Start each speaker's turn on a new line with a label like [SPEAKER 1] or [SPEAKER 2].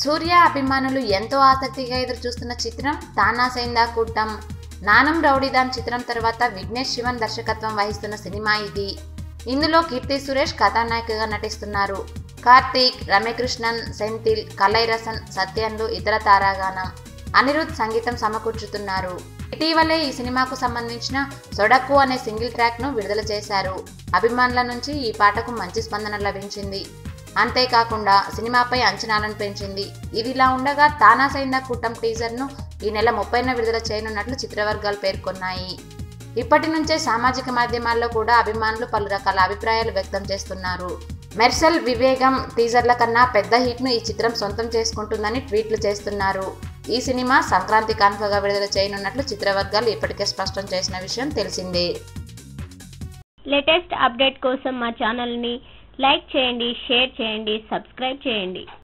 [SPEAKER 1] సూర్య అభిమానులు ఎంతో ఆసక్తిగా ఎదురు చూస్తున్న చిత్రం తానా సైందా కూటం నానం రౌడీదాన్ చిత్రం తర్వాత విఘ్నేష్ శివన్ దర్శకత్వం వహిస్తున్న సినిమా ఇది ఇందులో కీర్తి సురేష్ కథానాయికగా నటిస్తున్నారు కార్తీక్ రమ్యకృష్ణన్ సెంథిల్ కలైరసన్ సత్యన్లు ఇతర తారాగానం అనిరుద్ సంగీతం సమకూర్చుతున్నారు ఇటీవలే ఈ సినిమాకు సంబంధించిన సొడక్కు అనే సింగిల్ ట్రాక్ను విడుదల చేశారు అభిమానుల నుంచి ఈ పాటకు మంచి స్పందన లభించింది అంతేకాకుండా సినిమాపై అంచనాలను పెంచింది ఇదిలా ఉండగా తానా సైందా కూటం టీజర్ను ఈ నెల ముప్పైన విడుదల చేయనున్నట్లు చిత్రవర్గాలు పేర్కొన్నాయి ఇప్పటి నుంచే సామాజిక మాధ్యమాల్లో కూడా అభిమానులు పలు రకాల అభిప్రాయాలు వ్యక్తం చేస్తున్నారు మెర్సల్ వివేగం టీజర్ల కన్నా పెద్ద హిట్ను ఈ చిత్రం సొంతం చేసుకుంటుందని ట్వీట్లు చేస్తున్నారు ఈ సినిమా సంక్రాంతి కాన్ఫగా విడుదల చేయనున్నట్లు చిత్రవర్గాలు ఇప్పటికే స్పష్టం చేసిన విషయం తెలిసిందే
[SPEAKER 2] లేటెస్ట్ అప్డేట్ కోసం మా ఛానల్ని లైక్ చేయండి షేర్ చేయండి సబ్స్క్రైబ్ చేయండి